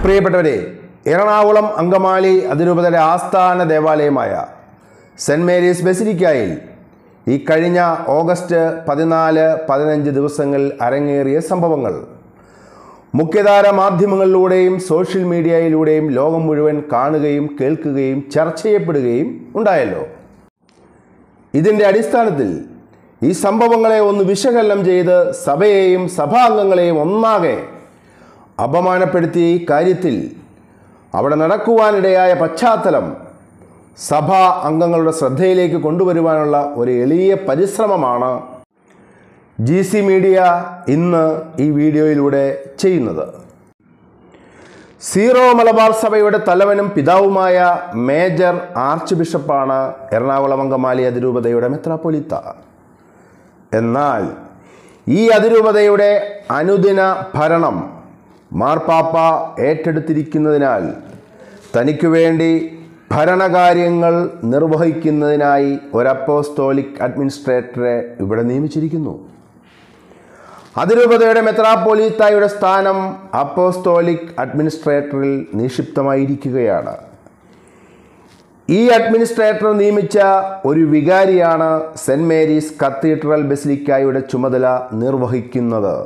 പ്രിയപ്പെട്ടവരെ എറണാകുളം അങ്കമാലി അതിരൂപതയുടെ ആസ്ഥാന ദേവാലയമായ സെൻറ് മേരീസ് ബസിലിക്കായിൽ ഈ കഴിഞ്ഞ ഓഗസ്റ്റ് പതിനാല് പതിനഞ്ച് ദിവസങ്ങളിൽ അരങ്ങേറിയ സംഭവങ്ങൾ മുഖ്യധാര മാധ്യമങ്ങളിലൂടെയും സോഷ്യൽ മീഡിയയിലൂടെയും ലോകം മുഴുവൻ കാണുകയും കേൾക്കുകയും ചർച്ച ചെയ്യപ്പെടുകയും ഉണ്ടായല്ലോ ഇതിൻ്റെ അടിസ്ഥാനത്തിൽ ഈ സംഭവങ്ങളെ ഒന്ന് വിശകലനം ചെയ്ത് സഭയെയും സഭാംഗങ്ങളെയും ഒന്നാകെ അപമാനപ്പെടുത്തിയ ഈ കാര്യത്തിൽ അവിടെ നടക്കുവാനിടയായ പശ്ചാത്തലം സഭാ അംഗങ്ങളുടെ ശ്രദ്ധയിലേക്ക് കൊണ്ടുവരുവാനുള്ള ഒരു എളിയ പരിശ്രമമാണ് ജി സി മീഡിയ ഇന്ന് ഈ വീഡിയോയിലൂടെ ചെയ്യുന്നത് സീറോ മലബാർ സഭയുടെ തലവനും പിതാവുമായ മേജർ ആർച്ച് ബിഷപ്പാണ് എറണാകുളം അങ്കമാലി അതിരൂപതയുടെ മെത്രാപ്പൊലിത്ത എന്നാൽ ഈ അതിരൂപതയുടെ അനുദിന ഭരണം മാർപ്പാപ്പ ഏറ്റെടുത്തിരിക്കുന്നതിനാൽ തനിക്കു വേണ്ടി ഭരണകാര്യങ്ങൾ നിർവഹിക്കുന്നതിനായി ഒരു അപ്പോസ്തോലിക് അഡ്മിനിസ്ട്രേറ്ററെ ഇവിടെ നിയമിച്ചിരിക്കുന്നു അതിരൂപതയുടെ മെത്രാപ്പോലീത്തായുടെ സ്ഥാനം അപ്പോസ്തോലിക് അഡ്മിനിസ്ട്രേറ്ററിൽ നിക്ഷിപ്തമായിരിക്കുകയാണ് ഈ അഡ്മിനിസ്ട്രേറ്റർ നിയമിച്ച ഒരു വികാരിയാണ് സെൻറ് മേരീസ് കത്തീഡ്രൽ ബസിലിക്കായുടെ ചുമതല നിർവഹിക്കുന്നത്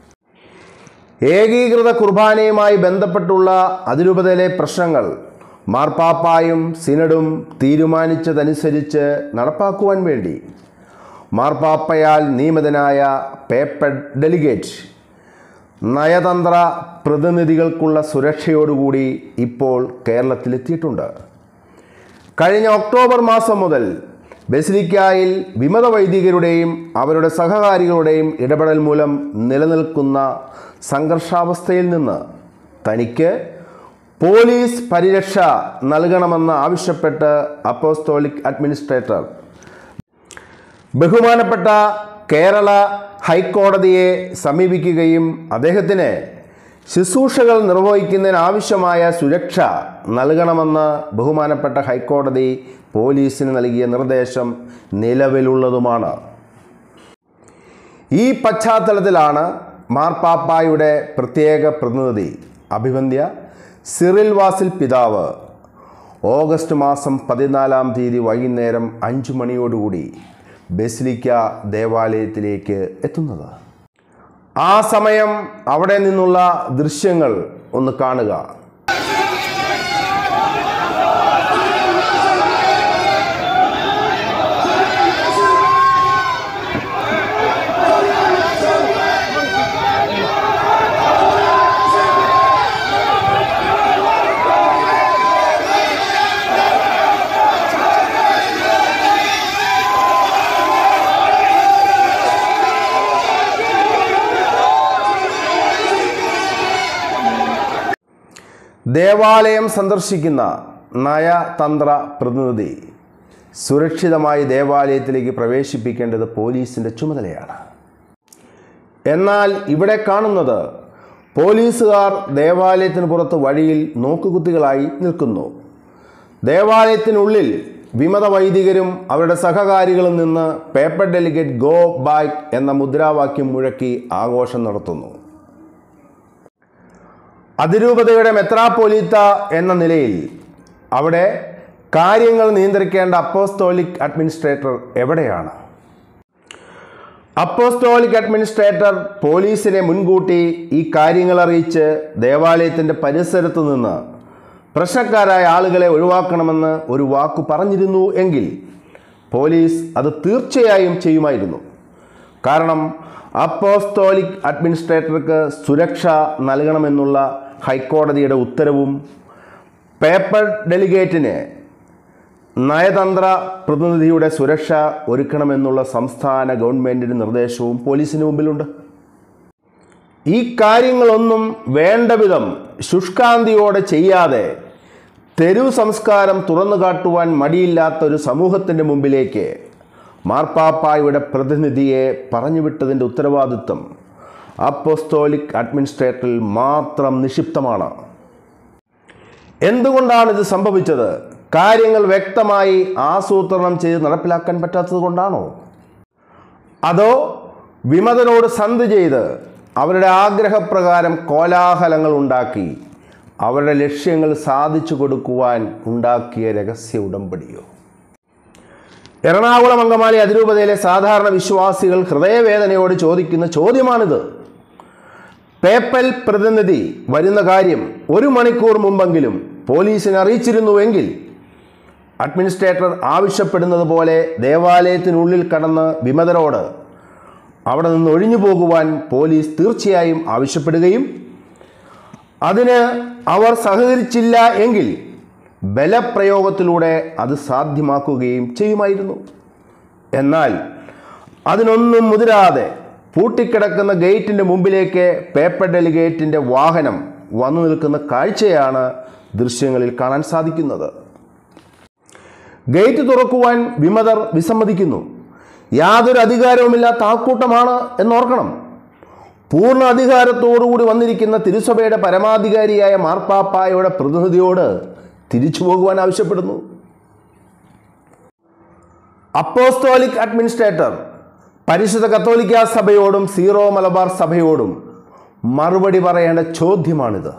ഏകീകൃത കുർബാനയുമായി ബന്ധപ്പെട്ടുള്ള അതിരൂപതയിലെ പ്രശ്നങ്ങൾ മാർപ്പാപ്പായും സിനഡും തീരുമാനിച്ചതനുസരിച്ച് നടപ്പാക്കുവാൻ വേണ്ടി മാർപ്പാപ്പയാൽ നിയമിതനായ പേപ്പർ ഡെലിഗേറ്റ് നയതന്ത്ര പ്രതിനിധികൾക്കുള്ള സുരക്ഷയോടുകൂടി ഇപ്പോൾ കേരളത്തിലെത്തിയിട്ടുണ്ട് കഴിഞ്ഞ ഒക്ടോബർ മാസം മുതൽ ബസിലിക്കായിൽ വിമത വൈദികരുടെയും അവരുടെ സഹകാരികളുടെയും ഇടപെടൽ മൂലം നിലനിൽക്കുന്ന സംഘർഷാവസ്ഥയിൽ നിന്ന് തനിക്ക് പോലീസ് പരിരക്ഷ നൽകണമെന്ന് ആവശ്യപ്പെട്ട് അപ്പോസ്തോലിക് അഡ്മിനിസ്ട്രേറ്റർ ബഹുമാനപ്പെട്ട കേരള ഹൈക്കോടതിയെ സമീപിക്കുകയും അദ്ദേഹത്തിന് ശുശ്രൂഷകൾ നിർവഹിക്കുന്നതിന് ആവശ്യമായ സുരക്ഷ നൽകണമെന്ന് ബഹുമാനപ്പെട്ട ഹൈക്കോടതി പോലീസിന് നൽകിയ നിർദ്ദേശം നിലവിലുള്ളതുമാണ് ഈ പശ്ചാത്തലത്തിലാണ് മാർപ്പാപ്പായുടെ പ്രത്യേക പ്രതിനിധി അഭിവന്ധ്യ സിറിൽ വാസിൽ പിതാവ് ഓഗസ്റ്റ് മാസം പതിനാലാം തീയതി വൈകുന്നേരം അഞ്ചു മണിയോടുകൂടി ബസിലിക്ക ദേവാലയത്തിലേക്ക് എത്തുന്നത് ആ സമയം അവിടെ നിന്നുള്ള ദൃശ്യങ്ങൾ ഒന്ന് കാണുക ദേവാലയം സന്ദർശിക്കുന്ന നയതന്ത്ര പ്രതിനിധി സുരക്ഷിതമായി ദേവാലയത്തിലേക്ക് പ്രവേശിപ്പിക്കേണ്ടത് പോലീസിൻ്റെ ചുമതലയാണ് എന്നാൽ ഇവിടെ കാണുന്നത് പോലീസുകാർ ദേവാലയത്തിന് പുറത്ത് വഴിയിൽ നോക്കുകുത്തികളായി നിൽക്കുന്നു ദേവാലയത്തിനുള്ളിൽ വിമത വൈദികരും അവരുടെ സഹകാരികളും നിന്ന് പേപ്പർ ഡെലിഗേറ്റ് ഗോ ബാക്ക് എന്ന മുദ്രാവാക്യം മുഴക്കി ആഘോഷം നടത്തുന്നു അതിരൂപതയുടെ മെത്രാപ്പൊലീത്ത എന്ന നിലയിൽ അവിടെ കാര്യങ്ങൾ നിയന്ത്രിക്കേണ്ട അപ്പോസ്തോലിക് അഡ്മിനിസ്ട്രേറ്റർ എവിടെയാണ് അപ്പോസ്തോലിക് അഡ്മിനിസ്ട്രേറ്റർ പോലീസിനെ മുൻകൂട്ടി ഈ കാര്യങ്ങൾ അറിയിച്ച് ദേവാലയത്തിൻ്റെ പരിസരത്ത് നിന്ന് പ്രശ്നക്കാരായ ആളുകളെ ഒഴിവാക്കണമെന്ന് ഒരു വാക്കു പറഞ്ഞിരുന്നു എങ്കിൽ പോലീസ് അത് തീർച്ചയായും ചെയ്യുമായിരുന്നു കാരണം അപ്പോസ്തോലിക് അഡ്മിനിസ്ട്രേറ്റർക്ക് സുരക്ഷ നൽകണമെന്നുള്ള ഹൈക്കോടതിയുടെ ഉത്തരവും പേപ്പർ ഡെലിഗേറ്റിന് നയതന്ത്ര പ്രതിനിധിയുടെ സുരക്ഷ ഒരുക്കണമെന്നുള്ള സംസ്ഥാന ഗവൺമെൻറ്റിൻ്റെ നിർദ്ദേശവും പോലീസിന് മുമ്പിലുണ്ട് ഈ കാര്യങ്ങളൊന്നും വേണ്ട വിധം ശുഷ്കാന്തിയോടെ ചെയ്യാതെ തെരുവ് സംസ്കാരം തുറന്നു കാട്ടുവാൻ മടിയില്ലാത്ത ഒരു സമൂഹത്തിൻ്റെ മുമ്പിലേക്ക് മാർപ്പാപ്പായുടെ പ്രതിനിധിയെ പറഞ്ഞുവിട്ടതിൻ്റെ ഉത്തരവാദിത്വം അപ്പോസ്തോലിക് അഡ്മിനിസ്ട്രേറ്ററിൽ മാത്രം നിക്ഷിപ്തമാണ് എന്തുകൊണ്ടാണ് ഇത് സംഭവിച്ചത് കാര്യങ്ങൾ വ്യക്തമായി ആസൂത്രണം ചെയ്ത് നടപ്പിലാക്കാൻ പറ്റാത്തത് കൊണ്ടാണോ അതോ വിമതനോട് സന്ധി ചെയ്ത് അവരുടെ ആഗ്രഹപ്രകാരം കോലാഹലങ്ങൾ ഉണ്ടാക്കി അവരുടെ ലക്ഷ്യങ്ങൾ സാധിച്ചു കൊടുക്കുവാൻ ഉണ്ടാക്കിയ രഹസ്യ ഉടമ്പടിയോ എറണാകുളം അങ്കമാലി അതിരൂപതയിലെ സാധാരണ വിശ്വാസികൾ ഹൃദയവേദനയോട് ചോദിക്കുന്ന ചോദ്യമാണിത് പേപ്പൽ പ്രതിനിധി വരുന്ന കാര്യം ഒരു മണിക്കൂർ മുമ്പെങ്കിലും പോലീസിനെ അറിയിച്ചിരുന്നുവെങ്കിൽ അഡ്മിനിസ്ട്രേറ്റർ ആവശ്യപ്പെടുന്നത് പോലെ ദേവാലയത്തിനുള്ളിൽ കടന്ന് വിമതരോട് അവിടെ നിന്ന് ഒഴിഞ്ഞു പോകുവാൻ പോലീസ് തീർച്ചയായും ആവശ്യപ്പെടുകയും അതിന് അവർ സഹകരിച്ചില്ല എങ്കിൽ ബലപ്രയോഗത്തിലൂടെ അത് സാധ്യമാക്കുകയും ചെയ്യുമായിരുന്നു എന്നാൽ അതിനൊന്നും മുതിരാതെ പൂട്ടിക്കിടക്കുന്ന ഗേറ്റിൻ്റെ മുമ്പിലേക്ക് പേപ്പർ ഡെലിഗേറ്റിൻ്റെ വാഹനം വന്നു നിൽക്കുന്ന കാഴ്ചയാണ് ദൃശ്യങ്ങളിൽ കാണാൻ സാധിക്കുന്നത് ഗേറ്റ് തുറക്കുവാൻ വിമതർ വിസമ്മതിക്കുന്നു യാതൊരു അധികാരവുമില്ലാത്ത ആൾക്കൂട്ടമാണ് എന്നോർക്കണം പൂർണ്ണ അധികാരത്തോടുകൂടി വന്നിരിക്കുന്ന തിരുസഭയുടെ പരമാധികാരിയായ മാർപ്പാപ്പായുടെ പ്രതിനിധിയോട് തിരിച്ചു പോകുവാൻ ആവശ്യപ്പെടുന്നു അപ്പോസ്തോലിക് അഡ്മിനിസ്ട്രേറ്റർ പരിശുദ്ധ കത്തോലിക്ക സഭയോടും സീറോ മലബാർ സഭയോടും മറുപടി പറയേണ്ട ചോദ്യമാണിത്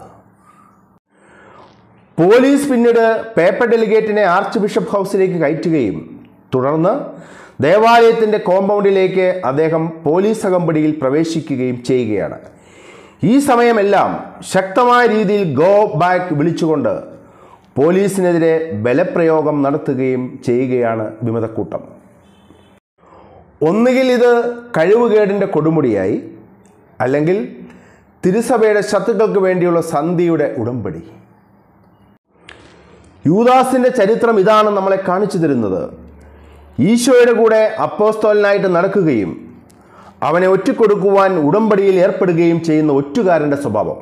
പോലീസ് പിന്നീട് പേപ്പർ ഡെലിഗേറ്റിനെ ആർച്ച് ബിഷപ്പ് ഹൗസിലേക്ക് കയറ്റുകയും തുടർന്ന് ദേവാലയത്തിൻ്റെ കോമ്പൗണ്ടിലേക്ക് അദ്ദേഹം പോലീസ് അകമ്പടിയിൽ പ്രവേശിക്കുകയും ചെയ്യുകയാണ് ഈ സമയമെല്ലാം ശക്തമായ രീതിയിൽ ഗോ ബാക്ക് വിളിച്ചുകൊണ്ട് പോലീസിനെതിരെ ബലപ്രയോഗം നടത്തുകയും ചെയ്യുകയാണ് വിമതക്കൂട്ടം ഒന്നുകിൽ ഇത് കഴിവുകേടിൻ്റെ കൊടുമുടിയായി അല്ലെങ്കിൽ തിരുസഭയുടെ ശത്രുക്കൾക്ക് വേണ്ടിയുള്ള സന്ധിയുടെ ഉടമ്പടി യൂദാസിൻ്റെ ചരിത്രം ഇതാണ് നമ്മളെ കാണിച്ചു തരുന്നത് ഈശോയുടെ കൂടെ അപ്പോസ്തോലനായിട്ട് നടക്കുകയും അവനെ ഒറ്റിക്കൊടുക്കുവാൻ ഉടമ്പടിയിൽ ഏർപ്പെടുകയും ചെയ്യുന്ന ഒറ്റുകാരൻ്റെ സ്വഭാവം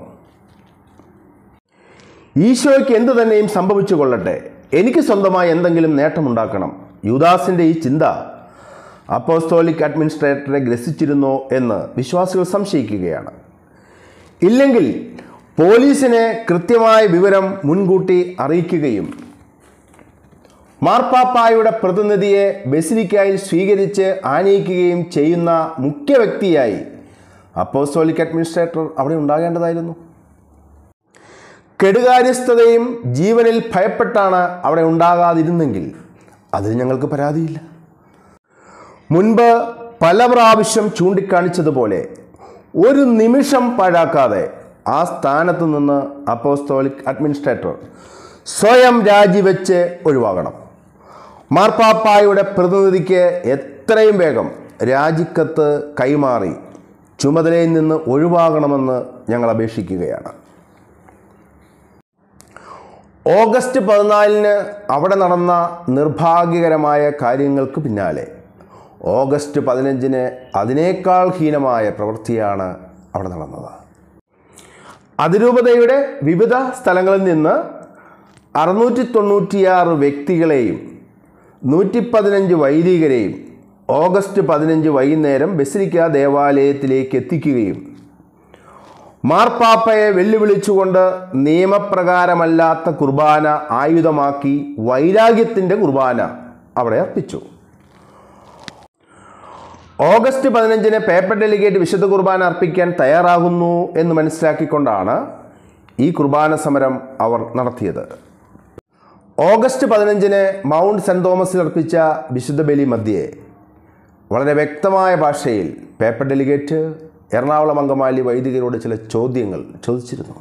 ഈശോയ്ക്ക് എന്തു തന്നെയും സംഭവിച്ചു കൊള്ളട്ടെ എനിക്ക് സ്വന്തമായി എന്തെങ്കിലും നേട്ടമുണ്ടാക്കണം യൂദാസിൻ്റെ ഈ ചിന്ത അപ്പോസ്തോലിക് അഡ്മിനിസ്ട്രേറ്ററെ ഗ്രസിച്ചിരുന്നോ എന്ന് വിശ്വാസികൾ സംശയിക്കുകയാണ് ഇല്ലെങ്കിൽ പോലീസിനെ കൃത്യമായ വിവരം മുൻകൂട്ടി അറിയിക്കുകയും മാർപ്പാപ്പായുടെ പ്രതിനിധിയെ ബസിലിക്കായി സ്വീകരിച്ച് ആനയിക്കുകയും ചെയ്യുന്ന മുഖ്യ വ്യക്തിയായി അപ്പോസ്തോലിക് അഡ്മിനിസ്ട്രേറ്റർ അവിടെ ഉണ്ടാകേണ്ടതായിരുന്നു കെടുകാര്യസ്ഥതയും ജീവനിൽ ഭയപ്പെട്ടാണ് അവിടെ ഉണ്ടാകാതിരുന്നെങ്കിൽ അതിന് ഞങ്ങൾക്ക് പരാതിയില്ല മുൻപ് പല പ്രാവശ്യം ചൂണ്ടിക്കാണിച്ചതുപോലെ ഒരു നിമിഷം പാഴാക്കാതെ ആ സ്ഥാനത്ത് നിന്ന് അപ്പോസ്തോലിക് അഡ്മിനിസ്ട്രേറ്റർ സ്വയം രാജിവെച്ച് ഒഴിവാകണം മാർപ്പാപ്പായുടെ പ്രതിനിധിക്ക് എത്രയും വേഗം രാജിക്കത്ത് കൈമാറി ചുമതലയിൽ നിന്ന് ഒഴിവാകണമെന്ന് ഞങ്ങൾ അപേക്ഷിക്കുകയാണ് ഓഗസ്റ്റ് പതിനാലിന് അവിടെ നടന്ന നിർഭാഗ്യകരമായ കാര്യങ്ങൾക്ക് പിന്നാലെ ഓഗസ്റ്റ് പതിനഞ്ചിന് അതിനേക്കാൾ ഹീനമായ പ്രവൃത്തിയാണ് അവിടെ നടന്നത് അതിരൂപതയുടെ വിവിധ സ്ഥലങ്ങളിൽ നിന്ന് അറുന്നൂറ്റി തൊണ്ണൂറ്റിയാറ് വ്യക്തികളെയും നൂറ്റി പതിനഞ്ച് വൈദികരെയും ഓഗസ്റ്റ് പതിനഞ്ച് വൈകുന്നേരം ബസിലിക്ക ദേവാലയത്തിലേക്ക് എത്തിക്കുകയും മാർപ്പാപ്പയെ വെല്ലുവിളിച്ചുകൊണ്ട് നിയമപ്രകാരമല്ലാത്ത കുർബാന ആയുധമാക്കി വൈരാഗ്യത്തിൻ്റെ കുർബാന അവിടെ അർപ്പിച്ചു ഓഗസ്റ്റ് പതിനഞ്ചിന് പേപ്പർ ഡെലിഗേറ്റ് വിശുദ്ധ കുർബാന അർപ്പിക്കാൻ തയ്യാറാകുന്നു എന്ന് മനസ്സിലാക്കിക്കൊണ്ടാണ് ഈ കുർബാന സമരം അവർ നടത്തിയത് ഓഗസ്റ്റ് പതിനഞ്ചിന് മൗണ്ട് സെൻറ് തോമസിൽ അർപ്പിച്ച വിശുദ്ധ ബലി മധ്യേ വളരെ വ്യക്തമായ ഭാഷയിൽ പേപ്പർ ഡെലിഗേറ്റ് എറണാകുളം അങ്കമാലി വൈദികരോട് ചില ചോദ്യങ്ങൾ ചോദിച്ചിരുന്നു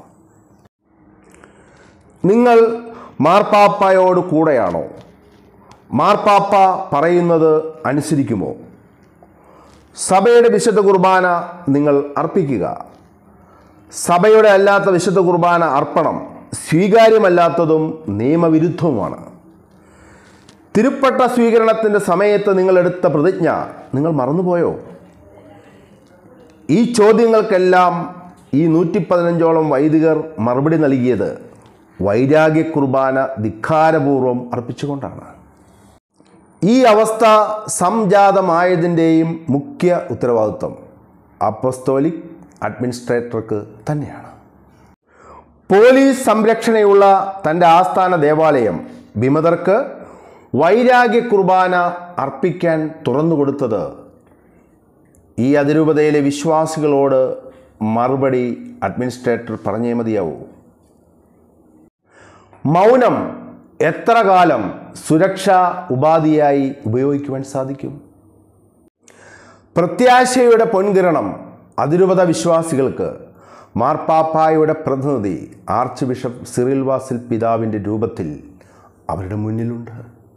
നിങ്ങൾ മാർപ്പാപ്പയോട് കൂടെയാണോ മാർപ്പാപ്പ പറയുന്നത് അനുസരിക്കുമോ സഭയുടെ വിശുദ്ധ കുർബാന നിങ്ങൾ അർപ്പിക്കുക സഭയുടെ അല്ലാത്ത വിശുദ്ധ കുർബാന അർപ്പണം സ്വീകാര്യമല്ലാത്തതും നിയമവിരുദ്ധവുമാണ് തിരുപ്പട്ട സ്വീകരണത്തിൻ്റെ സമയത്ത് നിങ്ങളെടുത്ത പ്രതിജ്ഞ നിങ്ങൾ മറന്നുപോയോ ഈ ചോദ്യങ്ങൾക്കെല്ലാം ഈ നൂറ്റി പതിനഞ്ചോളം വൈദികർ മറുപടി നൽകിയത് വൈരാഗ്യ കുർബാന ധിക്കാരപൂർവം അർപ്പിച്ചുകൊണ്ടാണ് ഈ അവസ്ഥ സംജാതമായതിൻ്റെയും മുഖ്യ ഉത്തരവാദിത്വം അപ്പസ്തോലിക് അഡ്മിനിസ്ട്രേറ്റർക്ക് തന്നെയാണ് പോലീസ് സംരക്ഷണയുള്ള തൻ്റെ ആസ്ഥാന ദേവാലയം വിമതർക്ക് വൈരാഗ്യ കുർബാന അർപ്പിക്കാൻ തുറന്നുകൊടുത്തത് ഈ അതിരൂപതയിലെ വിശ്വാസികളോട് മറുപടി അഡ്മിനിസ്ട്രേറ്റർ പറഞ്ഞേ മതിയാവൂ മൗനം എത്ര കാലം സുരക്ഷാ ഉപാധിയായി ഉപയോഗിക്കുവാൻ സാധിക്കും പ്രത്യാശയുടെ പൊൻകിരണം അതിരൂപത വിശ്വാസികൾക്ക് മാർപ്പാപ്പായുടെ പ്രതിനിധി ആർച്ച് ബിഷപ്പ് സിറിൽ വാസിൽ പിതാവിൻ്റെ രൂപത്തിൽ അവരുടെ മുന്നിലുണ്ട്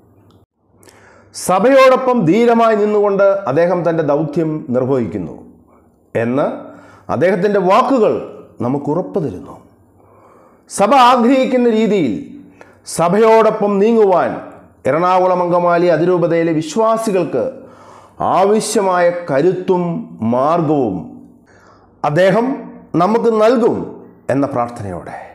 സഭയോടൊപ്പം ധീരമായി നിന്നുകൊണ്ട് അദ്ദേഹം തൻ്റെ ദൗത്യം നിർവഹിക്കുന്നു എന്ന് അദ്ദേഹത്തിൻ്റെ വാക്കുകൾ നമുക്ക് ഉറപ്പ് തരുന്നു സഭ ആഗ്രഹിക്കുന്ന രീതിയിൽ സഭയോടൊപ്പം നീങ്ങുവാൻ എറണാകുളം അങ്കമാലി അതിരൂപതയിലെ വിശ്വാസികൾക്ക് ആവശ്യമായ കരുത്തും മാർഗവും അദ്ദേഹം നമുക്ക് നൽകും എന്ന പ്രാർത്ഥനയോടെ